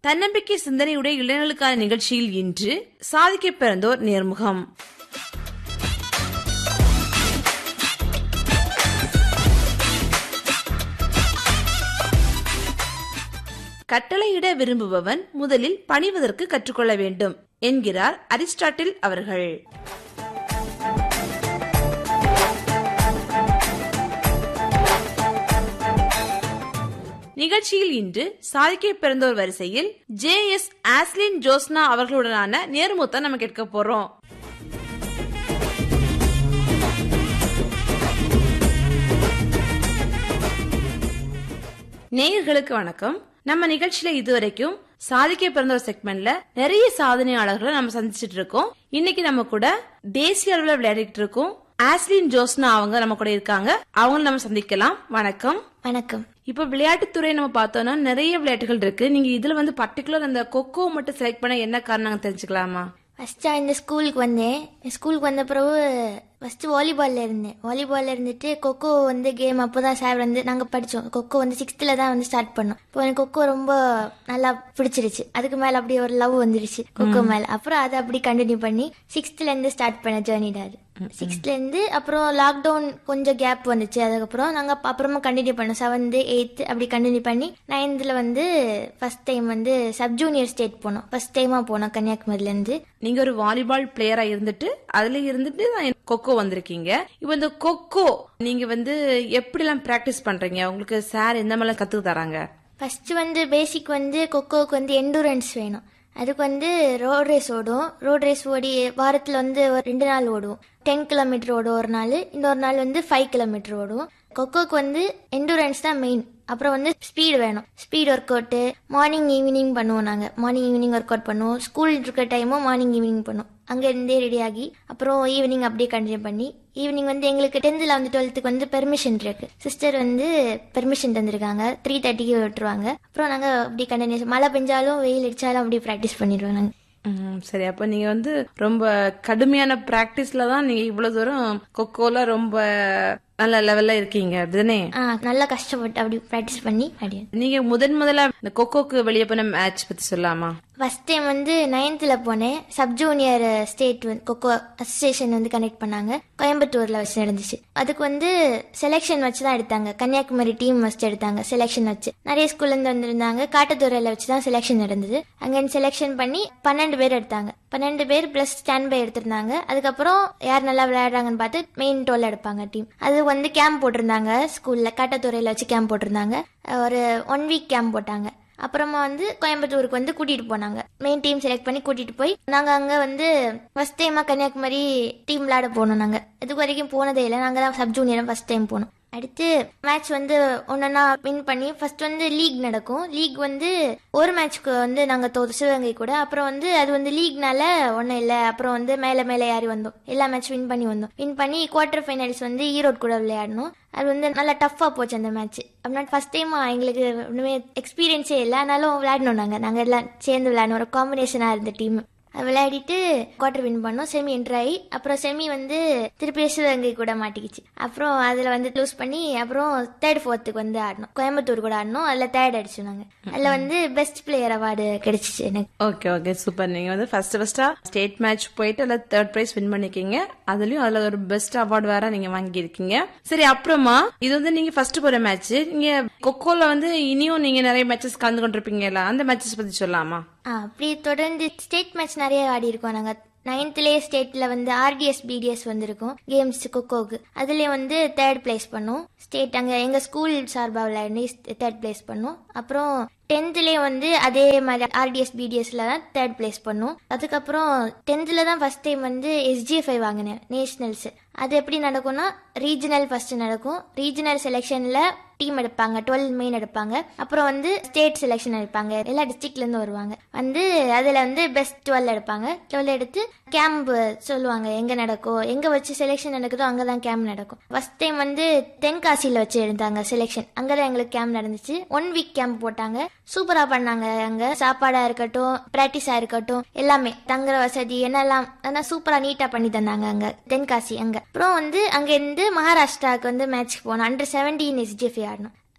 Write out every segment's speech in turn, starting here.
தன்னம்பிக்கை சிந்தனையுடைய இளைஞர்களுக்கான நிகழ்ச்சியில் இன்று சாதிக்க பிறந்தோர் நேர்முகம் கட்டளையிட விரும்புபவன் முதலில் பணிவதற்கு கற்றுக்கொள்ள வேண்டும் என்கிறார் அரிஸ்டாட்டில் அவர்கள் நிகழ்ச்சியில் இன்று சாதிக்க பிறந்தோர் வரிசையில் ஜே எஸ் ஆஸ்லின் ஜோஸ்னா அவர்களுடனான நேர்முகத்தை நம்ம கேட்க போறோம் நேயர்களுக்கு வணக்கம் நம்ம நிகழ்ச்சியில இதுவரைக்கும் சாதிக்க பிறந்தோர் செக்மெண்ட்ல நிறைய சாதனையாளர்களை நம்ம சந்திச்சிட்டு இருக்கோம் இன்னைக்கு நம்ம கூட தேசிய அளவுல விளையாடிட்டு இருக்கோம் ஆஸ்லின் ஜோஸ்னா அவங்க நம்ம கூட இருக்காங்க அவங்கள நம்ம சந்திக்கலாம் வணக்கம் வணக்கம் இப்ப விளையாட்டுத்துறை நம்ம பார்த்தோம்னா நிறைய விளையாட்டுகள் இருக்கு நீங்க இதுல வந்து பர்டிகுலர் அந்த கொக்கோ மட்டும் செலக்ட் பண்ண என்ன காரணம் தெரிஞ்சுக்கலாமா ஃபஸ்ட்டு இந்த ஸ்கூலுக்கு வந்தேன் ஸ்கூலுக்கு வந்த பிறகு ஃபஸ்ட்டு வாலிபாலில் இருந்தேன் வாலிபாலில் இருந்துட்டு கொக்கோ வந்து கேம் அப்போ தான் சார் வந்து நாங்கள் படித்தோம் கொக்கோ வந்து சிக்ஸ்த்தில் தான் வந்து ஸ்டார்ட் பண்ணோம் இப்போ எனக்கு கொக்கோ ரொம்ப நல்லா பிடிச்சிருச்சு அதுக்கு மேலே அப்படியே ஒரு லவ் வந்துருச்சு கொக்கோ மேலே அப்புறம் அதை அப்படி கண்டினியூ பண்ணி சிக்ஸ்த்துலேருந்து ஸ்டார்ட் பண்ண ஜேர்னிடா அது சிக்ஸ்த்லேருந்து அப்புறம் லாக்டவுன் கொஞ்சம் கேப் வந்துச்சு அதுக்கப்புறம் நாங்கள் அப்புறமா கண்டினியூ பண்ணோம் செவன்த்து எயித்து அப்படி கண்டினியூ பண்ணி நைன்த்தில் வந்து ஃபர்ஸ்ட் டைம் வந்து சப் ஜூனியர் ஸ்டேட் போனோம் ஃபர்ஸ்ட் டைமாக போனோம் கன்னியாகுமரியிலேருந்து நீங்க ஒரு வாலிபால் பிளேயரா இருந்துட்டு அதுல இருந்துட்டு தான் கொக்கோ வந்திருக்கீங்க இப்போ இந்த கொக்கோ நீங்க வந்து எப்படி எல்லாம் பிராக்டிஸ் பண்றீங்க உங்களுக்கு சார் எந்த மாதிரிலாம் கத்துக்கு தராங்க ஃபர்ஸ்ட் வந்து பேசிக் வந்து கொக்கோவுக்கு வந்து எண்டூரன்ஸ் வேணும் அதுக்கு வந்து ரோட் ரேஸ் ஓடும் ரோட் ரேஸ் ஓடி வாரத்தில் வந்து ஒரு ரெண்டு நாள் ஓடுவோம் டென் கிலோமீட்டர் ஓடும் ஒரு நாள் இன்னொரு நாள் வந்து ஃபைவ் கிலோமீட்டர் ஓடுவோம் கொக்கோக்கு வந்து எண்டூரன்ஸ் தான் மெயின் அப்புறம் வந்து ஸ்பீடு வேணும் speed workout morning evening பண்ணுவோம் நாங்கள் மார்னிங் ஈவினிங் ஒர்க் அவுட் பண்ணுவோம் ஸ்கூல் இருக்க டைமும் மார்னிங் ஈவினிங் பண்ணுவோம் அங்கே இருந்தே ரெடி ஆகி அப்புறம் ஈவினிங் அப்படியே கண்டினியூ பண்ணி ஈவினிங் வந்து எங்களுக்கு டென்த்தில் வந்து டுவெல்த்துக்கு வந்து பெர்மிஷன் இருக்கு சிஸ்டர் வந்து பெர்மிஷன் தந்திருக்காங்க த்ரீ தேர்ட்டிக்கு விட்டுருவாங்க அப்புறம் நாங்கள் அப்படி கண்டினியூஸ் மழை பெஞ்சாலும் வெயில் அடிச்சாலும் அப்படி ப்ராக்டிஸ் பண்ணிடுவோம் நாங்கள் ம், சரி அப்ப நீங்க வந்து ரொம்ப கடுமையான பிராக்டிஸ்ல தான் நீங்க இவ்வளவு தூரம் கொக்கோல ரொம்ப நல்ல லெவல்ல இருக்கீங்க அப்படிதானே ஆ நல்லா கஷ்டப்பட்டு அப்படி ப்ராக்டிஸ் பண்ணி அப்படியே நீங்க முதன் முதல்ல இந்த கொக்கோக்கு வெளியே போன மேட்ச் பத்தி சொல்லலாமா ஃபர்ஸ்ட் டைம் வந்து நைன்த்தில் போனேன் சப் ஜூனியர் ஸ்டேட் வந்து கொக்கோ அசோசியேஷன் வந்து கனெக்ட் பண்ணாங்க கோயம்புத்தூரில் வச்சு நடந்துச்சு அதுக்கு வந்து செலெக்ஷன் வச்சு தான் எடுத்தாங்க கன்னியாகுமரி டீம் ஃபஸ்ட் எடுத்தாங்க செலெக்ஷன் வச்சு நிறைய ஸ்கூல்லேருந்து வந்திருந்தாங்க காட்டுத்துறையில் வச்சு தான் செலெக்ஷன் நடந்தது அங்கே செலெக்ஷன் பண்ணி பன்னெண்டு பேர் எடுத்தாங்க பன்னெண்டு பேர் ப்ளஸ் ஸ்டாண்ட் பை எடுத்திருந்தாங்க அதுக்கப்புறம் யார் நல்லா விளையாடுறாங்கன்னு பார்த்து மெயின் டோல் எடுப்பாங்க டீம் அது வந்து கேம்ப் போட்டிருந்தாங்க ஸ்கூலில் காட்டுத்துறையில் வச்சு கேம்ப் போட்டிருந்தாங்க ஒரு ஒன் வீக் கேம்ப் போட்டாங்க அப்புறமா வந்து கோயம்புத்தூருக்கு வந்து கூட்டிட்டு போனாங்க மெயின் டீம் செலக்ட் பண்ணி கூட்டிட்டு போய் நாங்க அங்க வந்து ஃபர்ஸ்ட் டைமா கன்னியாகுமரி டீம் விளையாட போனோம் நாங்க இதுக்கு வரைக்கும் போனதே இல்லை நாங்க தான் சப் ஜூனியர் ஃபர்ஸ்ட் டைம் போனோம் அடுத்து மேட்ச் வந்து ஒன்னொன்னா வின் பண்ணி ஃபர்ஸ்ட் வந்து லீக் நடக்கும் லீக் வந்து ஒரு மேட்ச்க்கு வந்து நாங்க தோத்து சிவகங்கை கூட அப்புறம் வந்து அது வந்து லீக்னால ஒன்றும் இல்லை அப்புறம் வந்து மேலே மேலே ஏறி வந்தோம் எல்லா மேட்ச் வின் பண்ணி வந்தோம் வின் பண்ணி குவார்டர் ஃபைனல்ஸ் வந்து ஈரோடு கூட விளையாடணும் அது வந்து நல்லா டஃப்பாக போச்சு அந்த மேட்ச் அப்படின்னா ஃபர்ஸ்ட் டைம் எங்களுக்கு ஒன்றுமே எக்ஸ்பீரியன்ஸே இல்லை ஆனாலும் விளையாடணும் நாங்கள் நாங்கள் எல்லாம் சேர்ந்து விளையாடணும் ஒரு காம்பினேஷனாக இருந்த டீம் விளையாடிட்டு குவார்டர் வின் பண்ணோம் செமி என்ட்ரு ஆகி அப்புறம் செமி வந்து திருப்பி சிவகங்கை கூட மாட்டிக்கிச்சு அப்புறம் அதில் வந்து லூஸ் பண்ணி அப்புறம் தேர்ட் ஃபோர்த்துக்கு வந்து ஆடணும் கோயம்புத்தூர் கூட ஆடணும் அதில் தேர்ட் அடிச்சோம் நாங்கள் அதில் வந்து பெஸ்ட் பிளேயர் அவார்டு கிடைச்சிச்சு எனக்கு ஓகே ஓகே சூப்பர் நீங்க வந்து ஃபர்ஸ்ட் ஃபர்ஸ்டா ஸ்டேட் மேட்ச் போயிட்டு அதுல தேர்ட் பிரைஸ் வின் பண்ணிருக்கீங்க அதுலயும் அதுல ஒரு பெஸ்ட் அவார்டு வேற நீங்க வாங்கியிருக்கீங்க சரி அப்புறமா இது வந்து நீங்க ஃபர்ஸ்ட் போற மேட்ச் நீங்க கொக்கோல வந்து இனியும் நீங்க நிறைய மேட்சஸ் கலந்து கொண்டிருப்பீங்கல்ல அந்த மேட்சஸ் பத்தி சொல்லலாமா ஆ அப்படி தொடர்ந்து ஸ்டேட் மேட்ச் நிறைய ஆடி இருக்கோம் நாங்கள் நைன்த்லேயே ஸ்டேட்டில் வந்து ஆர்டிஎஸ் பிடிஎஸ் வந்திருக்கும் கேம்ஸ் கொக்கோக்கு அதுலேயே வந்து தேர்ட் பிளேஸ் பண்ணோம் ஸ்டேட் அங்கே எங்கள் ஸ்கூல் சார்பாக விளையாடி தேர்ட் பிளேஸ் பண்ணோம் அப்புறம் டென்த்லேயே வந்து அதே மாதிரி ஆர்டிஎஸ் பிடிஎஸ்ல தான் தேர்ட் பிளேஸ் பண்ணோம் அதுக்கப்புறம் டென்த்தில் தான் ஃபர்ஸ்ட் டைம் வந்து எஸ்ஜிஎஃப்ஐ வாங்கினேன் நேஷனல்ஸ் அது எப்படி நடக்கும்னா ரீஜனல் ஃபர்ஸ்ட் நடக்கும் ரீஜனல் செலெக்ஷனில் டீம் எடுப்பாங்க டுவெல் மெயின் எடுப்பாங்க அப்புறம் வந்து ஸ்டேட் செலெக்ஷன் எடுப்பாங்க எல்லா டிஸ்ட்ரிக்ட்ல இருந்து வருவாங்க வந்து அதுல வந்து பெஸ்ட் டுவெல் எடுப்பாங்க டுவெல் எடுத்து கேம்ப் சொல்லுவாங்க எங்க நடக்கும் எங்க வச்சு செலெக்ஷன் நடக்குதோ அங்கதான் கேம்ப் நடக்கும் ஃபர்ஸ்ட் டைம் வந்து தென்காசியில வச்சு எடுத்தாங்க செலெக்ஷன் அங்கதான் எங்களுக்கு கேம்ப் நடந்துச்சு ஒன் வீக் கேம்ப் போட்டாங்க சூப்பரா பண்ணாங்க அங்க சாப்பாடா இருக்கட்டும் பிராக்டிஸா இருக்கட்டும் எல்லாமே தங்குற வசதி என்னெல்லாம் ஆனா சூப்பரா நீட்டா பண்ணி தந்தாங்க அங்க தென்காசி அங்க அப்புறம் வந்து அங்க இருந்து மகாராஷ்டிராவுக்கு வந்து மேட்ச்க்கு போனோம் அண்டர் செவன்டீன் எஸ்ஜிஎஃப் ஆடணும்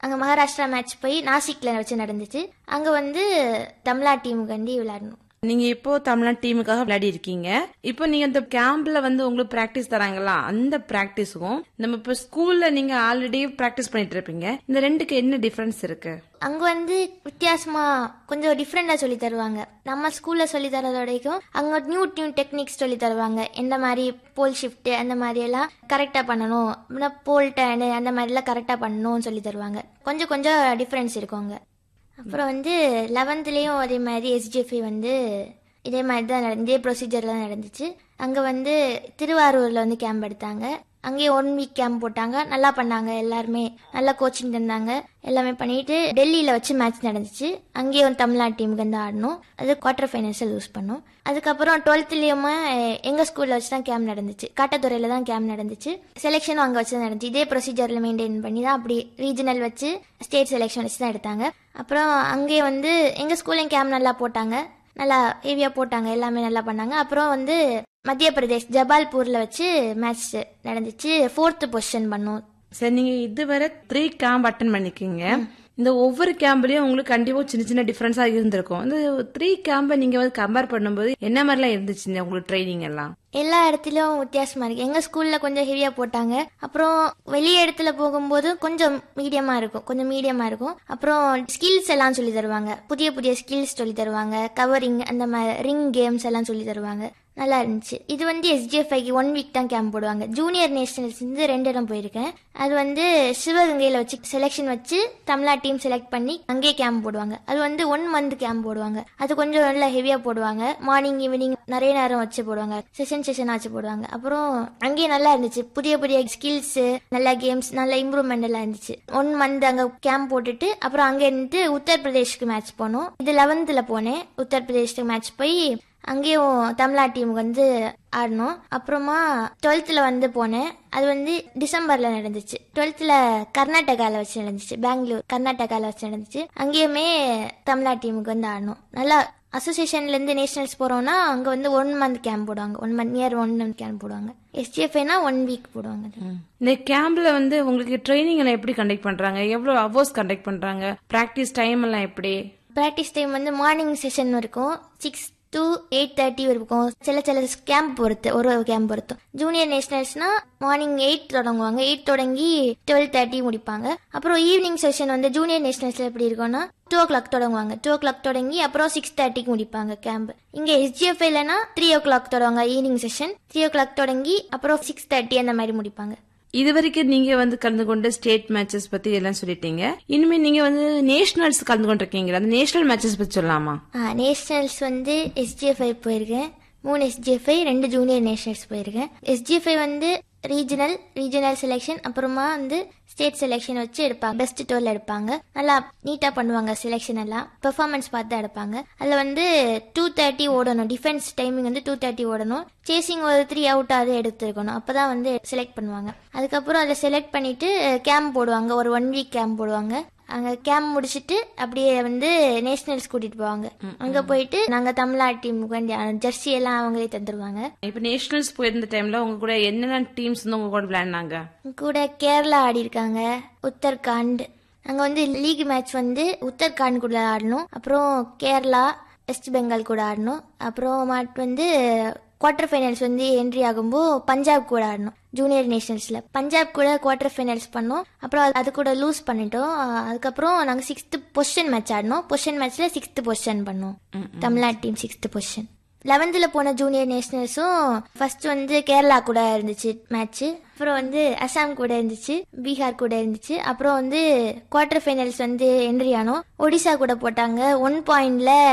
அங்க மகாராஷ்டிரா மேட்ச் போய் நாசிக்ல வச்சு நடந்துச்சு அங்க வந்து தமிழா டீமுக்கு வந்து விளையாடணும் நீங்க இப்போ தமிழ்நாடு டீமுக்காக விளையாடி இருக்கீங்க இப்போ நீங்க இந்த கேம்ப்ல வந்து உங்களுக்கு பிராக்டிஸ் தராங்களா அந்த பிராக்டிஸுக்கும் நம்ம இப்போ ஸ்கூல்ல நீங்க ஆல்ரெடி பிராக்டிஸ் பண்ணிட்டு இருப்பீங்க இந்த ரெண்டுக்கு என்ன டிஃபரன்ஸ் இருக்கு அங்க வந்து வித்தியாசமா கொஞ்சம் டிஃப்ரெண்டா சொல்லி தருவாங்க நம்ம ஸ்கூல்ல சொல்லி தரதோடைக்கும் அங்க நியூ நியூ டெக்னிக்ஸ் சொல்லி தருவாங்க எந்த மாதிரி போல் ஷிஃப்ட் அந்த மாதிரி எல்லாம் கரெக்டா பண்ணணும் போல் டேனு அந்த மாதிரி எல்லாம் கரெக்டா பண்ணணும்னு சொல்லி தருவாங்க கொஞ்சம் கொஞ்சம் டிஃப்ரென்ஸ் இருக்கும் அங்க அப்புறம் வந்து லெவன்த்லேயும் அதே மாதிரி எஸ்ஜிஎஃப்ஐ வந்து இதே மாதிரி தான் நடந்து இதே ப்ரொசீஜர் தான் நடந்துச்சு அங்கே வந்து திருவாரூரில் வந்து கேம்ப் எடுத்தாங்க அங்கேயே ஒன் வீக் கேம்ப் போட்டாங்க நல்லா பண்ணாங்க எல்லாருமே நல்லா கோச்சிங் தந்தாங்க எல்லாமே பண்ணிட்டு டெல்லியில் வச்சு மேட்ச் நடந்துச்சு அங்கேயே வந்து தமிழ்நாடு டீமுக்கு வந்து ஆடணும் அது குவார்டர் ஃபைனல்ஸில் லூஸ் பண்ணோம் அதுக்கப்புறம் டுவெல்த்லேயுமே எங்கள் ஸ்கூலில் வச்சு தான் கேம்ப் நடந்துச்சு காட்டத்துறையில் தான் கேம்ப் நடந்துச்சு செலெக்ஷனும் அங்கே வச்சு தான் நடந்துச்சு இதே ப்ரொசீஜரில் மெயின்டைன் பண்ணி தான் அப்படி ரீஜனல் வச்சு ஸ்டேட் செலெக்ஷன் வச்சு தான் எடுத்தாங்க அப்புறம் அங்கேயே வந்து எங்கள் ஸ்கூல்லையும் கேம்ப் நல்லா போட்டாங்க நல்லா ஹெவியாக போட்டாங்க எல்லாமே நல்லா பண்ணாங்க அப்புறம் வந்து மத்திய பிரதேஷ் ஜபால்பூரில் வச்சு மேட்ச் நடந்துச்சு ஃபோர்த்து பொசிஷன் பண்ணோம் சரி நீங்க இதுவரை த்ரீ கேம்ப் அட்டன் பண்ணிருக்கீங்க இந்த ஒவ்வொரு கேம்ப்லயும் உங்களுக்கு கண்டிப்பா சின்ன சின்ன டிஃபரன்ஸா இருந்திருக்கும் இந்த த்ரீ கேம்பை நீங்க வந்து கம்பேர் பண்ணும்போது என்ன மாதிரிலாம் இருந்துச்சு இந்த உங்களுக்கு ட்ரைனிங் எல்லாம் எல்லா இடத்துலயும் வித்தியாசமா இருக்கு எங்க ஸ்கூல்ல கொஞ்சம் ஹெவியா போட்டாங்க அப்புறம் வெளிய இடத்துல போகும்போது கொஞ்சம் மீடியமா இருக்கும் கொஞ்சம் மீடியமா இருக்கும் அப்புறம் ஸ்கில்ஸ் எல்லாம் சொல்லி தருவாங்க புதிய புதிய ஸ்கில்ஸ் சொல்லி தருவாங்க கவரிங் அந்த மாதிரி ரிங் கேம்ஸ் எல்லாம் சொல்லி தருவாங்க நல்லா இருந்துச்சு இது வந்து எஸ்டிஎஃப்ஐக்கு ஒன் வீக் தான் கேம்ப் போடுவாங்க ஜூனியர் நேஷனல்ஸ் வந்து ரெண்டு இடம் போயிருக்கேன் அது வந்து சிவகங்கையில வச்சு செலெக்ஷன் வச்சு தமிழ்நாடு டீம் செலக்ட் பண்ணி அங்கேயே கேம்ப் போடுவாங்க அது வந்து ஒன் மந்த் கேம்ப் போடுவாங்க அது கொஞ்சம் நல்லா ஹெவியா போடுவாங்க மார்னிங் ஈவினிங் நிறைய நேரம் வச்சு போடுவாங்க செஷன் செஷன் வச்சு போடுவாங்க அப்புறம் அங்கேயே நல்லா இருந்துச்சு புதிய புதிய ஸ்கில்ஸ் நல்ல கேம்ஸ் நல்ல இம்ப்ரூவ்மெண்ட் எல்லாம் இருந்துச்சு ஒன் மந்த் அங்க கேம்ப் போட்டுட்டு அப்புறம் அங்க இருந்து உத்தரப்பிரதேஷ்க்கு மேட்ச் போனோம் இது லெவன்த்ல போனேன் உத்தரப்பிரதேஷ்க்கு மேட்ச் போய் அங்கேயும் தமிழ்நாடு டீமுக்கு வந்து ஆடணும் அப்புறமா டுவெல்த்தில் வந்து போனேன் அது வந்து டிசம்பரில் நடந்துச்சு டுவெல்த்தில் கர்நாடகாவில் வச்சு நடந்துச்சு பெங்களூர் கர்நாடகாவில் வச்சு நடந்துச்சு அங்கேயுமே தமிழ்நாடு டீமுக்கு வந்து ஆடணும் நல்லா அசோசியேஷன்லேருந்து நேஷனல்ஸ் போகிறோம்னா அங்கே வந்து ஒன் மந்த் கேம்ப் போடுவாங்க one month near one month camp போடுவாங்க எஸ்டிஎஃப்ஐனா ஒன் வீக் போடுவாங்க இந்த கேம்ப்ல வந்து உங்களுக்கு ட்ரைனிங் எல்லாம் எப்படி கண்டக்ட் பண்றாங்க எவ்வளவு ஹவர்ஸ் கண்டக்ட் பண்றாங்க பிராக்டிஸ் டைம் எல்லாம் எப்படி ப்ராக்டிஸ் டைம் வந்து மார்னிங் செஷன் இருக்கும் சிக்ஸ் டு எயிட் தேர்ட்டி இருக்கும் சில சில கேம்ப் பொறுத்து ஒரு ஒரு கேம்ப் பொறுத்தும் ஜூனியர் நேஷனல்ஸ்னா மார்னிங் எயிட் தொடங்குவாங்க எயிட் தொடங்கி டுவெல் தேர்ட்டி முடிப்பாங்க அப்புறம் ஈவினிங் செஷன் வந்து ஜூனியர் நேஷனல்ஸ்ல எப்படி இருக்கும்னா டூ ஓ கிளாக் தொடங்குவாங்க டூ ஓ கிளாக் தொடங்கி அப்புறம் சிக்ஸ் தேர்ட்டிக்கு முடிப்பாங்க கேம்ப் இங்க எஸ்ஜிஎஃப்ஐலனா த்ரீ ஓ கிளாக் தொடங்குவாங்க evening session three o'clock தொடங்கி அப்புறம் சிக்ஸ் தேர்ட்டி அந்த மாதிரி முடிப்பாங்க இது வரைக்கும் நீங்க வந்து கலந்து கொண்ட ஸ்டேட் மேட்சஸ் பத்தி எல்லாம் சொல்லிட்டீங்க இனிமே நீங்க வந்து நேஷனல்ஸ் கலந்து கொண்டிருக்கீங்க அந்த நேஷனல் மேட்சஸ் பத்தி சொல்லலாமா நேஷனல்ஸ் வந்து எஸ்ஜிஎஃப்ஐ போயிருக்கேன் மூணு எஸ்ஜிஎஃப்ஐ ரெண்டு ஜூனியர் நேஷனல்ஸ் போயிருக்கேன் எஸ்ஜிஎஃப்ஐ வந்து ரீஜனல் ரீஜனல் செலெக்ஷன் அப்புறமா வந்து ஸ்டேட் செலெக்ஷன் வச்சு எடுப்பாங்க பெஸ்ட் டோர்ல எடுப்பாங்க நல்லா நீட்டா பண்ணுவாங்க செலெக்ஷன் எல்லாம் பெர்ஃபார்மன்ஸ் பார்த்து எடுப்பாங்க அதுல வந்து டூ தேர்ட்டி ஓடணும் டிஃபென்ஸ் டைமிங் வந்து டூ தேர்ட்டி ஓடணும் சேசிங் ஒரு த்ரீ அவுட் ஆகுது எடுத்துருக்கணும் அப்பதான் வந்து செலக்ட் பண்ணுவாங்க அதுக்கப்புறம் அதை செலக்ட் பண்ணிட்டு கேம்ப் போடுவாங்க ஒரு ஒன் வீக் கேம்ப் போடுவாங்க அங்க கேம்ப் முடிச்சிட்டு அப்படியே வந்து நேஷனல்ஸ் கூட்டிட்டு போவாங்க அங்க போயிட்டு நாங்க தமிழ்நாடு டீமுக்கு வேண்டிய ஜெர்சி எல்லாம் அவங்களே தந்துருவாங்க இப்ப நேஷனல்ஸ் போயிருந்த டைம்ல உங்க கூட என்னென்ன டீம்ஸ் வந்து உங்க கூட விளையாடினாங்க கூட கேரளா ஆடி இருக்காங்க உத்தரகாண்ட் அங்க வந்து லீக் மேட்ச் வந்து உத்தரகாண்ட் கூட ஆடணும் அப்புறம் கேரளா வெஸ்ட் பெங்கால் கூட ஆடணும் அப்புறம் வந்து குவார்டர் ஃபைனல்ஸ் வந்து என்ட்ரி ஆகும்போது பஞ்சாப் கூட ஆடணும் ஜூனியர் நேஷனல்ஸ்ல பஞ்சாப் கூட குவார்டர் ஃபைனல்ஸ் பண்ணோம் அப்புறம் அது கூட லூஸ் பண்ணிட்டோம் அதுக்கப்புறம் நாங்க சிக்ஸ்த் பொசிஷன் மேட்ச் ஆடணும் பொசிஷன் மேட்ச்ல சிக்ஸ்த் பொசிஷன் பண்ணோம் தமிழ்நாடு டீம் சிக்ஸ்த் பொசிஷன் லெவன்த்தில் போன ஜூனியர் நேஷனல்ஸும் ஃபர்ஸ்ட் வந்து கேரளா கூட இருந்துச்சு மேட்ச் அப்புறம் வந்து அசாம் கூட இருந்துச்சு பீகார் கூட இருந்துச்சு அப்புறம் வந்து குவார்டர் ஃபைனல்ஸ் வந்து என்ட்ரி ஆனோம் ஒடிசா கூட போட்டாங்க ஒன் பாயிண்ட்ல